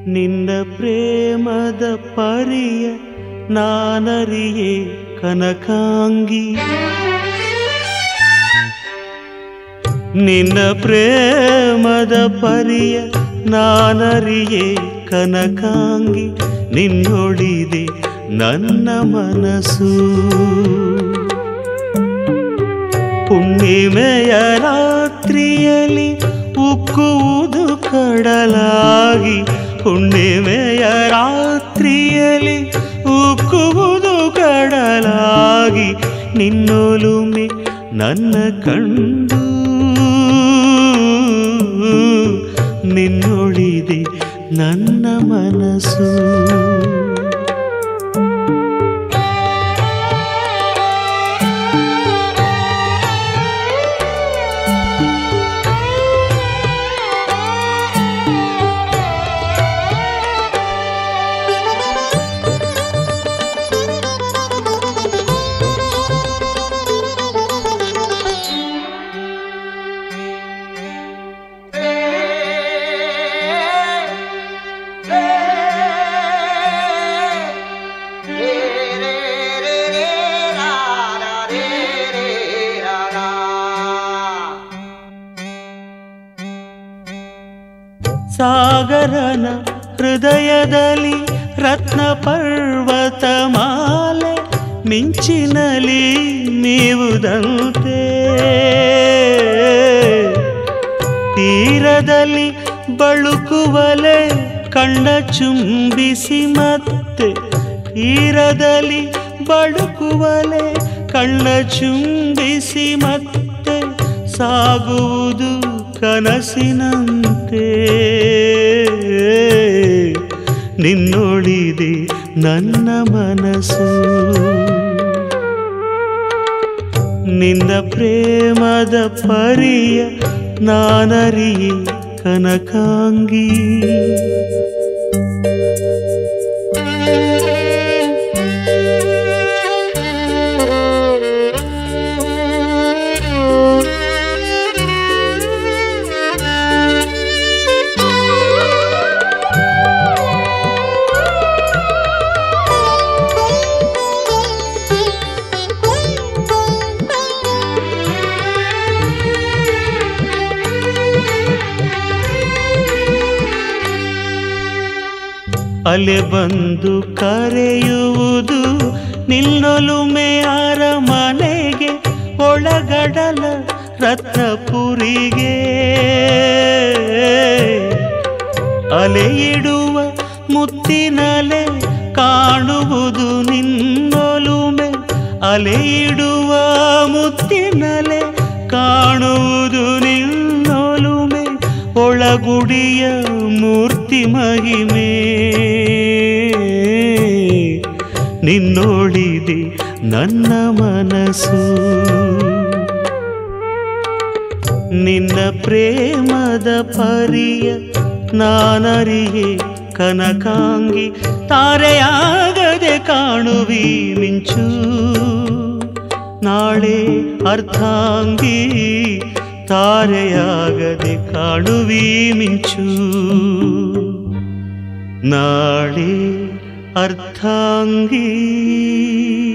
ನಿನ್ನ ಪ್ರೇಮದ ಪರಿಯ ನಾನರಿಯೇ ಕನಕಾಂಗಿ ನಿನ್ನ ಪ್ರೇಮದ ಪರಿಯ ನಾನರಿಯೆ ಕನಕಾಂಗಿ ನಿನ್ನೊಳಿದೆ ನನ್ನ ಮನಸ್ಸು ಹುಣ್ಣಿಮೆಯ ರಾತ್ರಿಯಲ್ಲಿ ಉಕ್ಕುವುದು ಕಡಲಾಗಿ ಹುಣ್ಣಿಮೆಯ ರಾತ್ರಿಯಲ್ಲಿ ಉಕ್ಕುವುದು ಕಡಲಾಗಿ ನಿನ್ನೊಲುಮೆ ನನ್ನ ಕಂಡು ನಿನ್ನೊಳಿದೆ ನನ್ನ ಮನಸ್ಸು ಸಾಗರನ ಹೃದಯದಲ್ಲಿ ರತ್ನ ಪರ್ವತ ಮಾಲೆ ಮಿಂಚಿನಲಿ ನೀವುದಂತೆ ತೀರದಲ್ಲಿ ಬಳುಕುವಲೆ ಕಣ್ಣ ಚುಂಬಿಸಿ ಮತ್ತೆ ತೀರದಲ್ಲಿ ಬಳುಕುವಲೆ ಕಣ್ಣ ಚುಂಬಿಸಿ ಮತ್ತೆ ಸಾಗುವುದು ಕನಸಿನಂತೆ ನಿನ್ನೊಳಿದೆ ನನ್ನ ಮನಸ್ಸು ನಿನ್ನ ಪ್ರೇಮದ ಪರಿಯ ನಾನರಿಯೆ ಕನಕಾಂಗಿ ಅಲೆ ಬಂದು ಕರೆಯುವುದು ನಿಲ್ಲೊಲುಮೆ ಅರಮನೆಗೆ ಒಳಗಡಲ ರತ್ನಪುರಿಗೆ ಅಲೆ ಇಡುವ ಮುತ್ತಿನಲೆ ಕಾಣುವುದು ನಿನ್ನೊಲುಮೆ ಅಲೆ ಇಡುವ ಮುತ್ತಿನಲೆ ಕಾಣುವುದು ನಿನ್ನೊಲುಮೆ ಒಳಗುಡಿಯ ಮೂರ್ತಿ ಮಹಿಮೆ ನಿನ್ನೋಳಿದೆ ನನ್ನ ಮನಸ್ಸು ನಿನ್ನ ಪ್ರೇಮದ ಪರಿಯ ನಾನರಿಯೆ ಕನಕಾಂಗಿ ತಾರೆಯಾಗದೆ ಕಾಣುವಿ ಮಿಂಚು ನಾಳೆ ಅರ್ಥಾಂಗಿ ತಾರೆಯಾಗದೆ ಕಾಣುವಿ ಮಿಂಚು ನಾಳೆ ಅರ್ಥಾಂಗಿ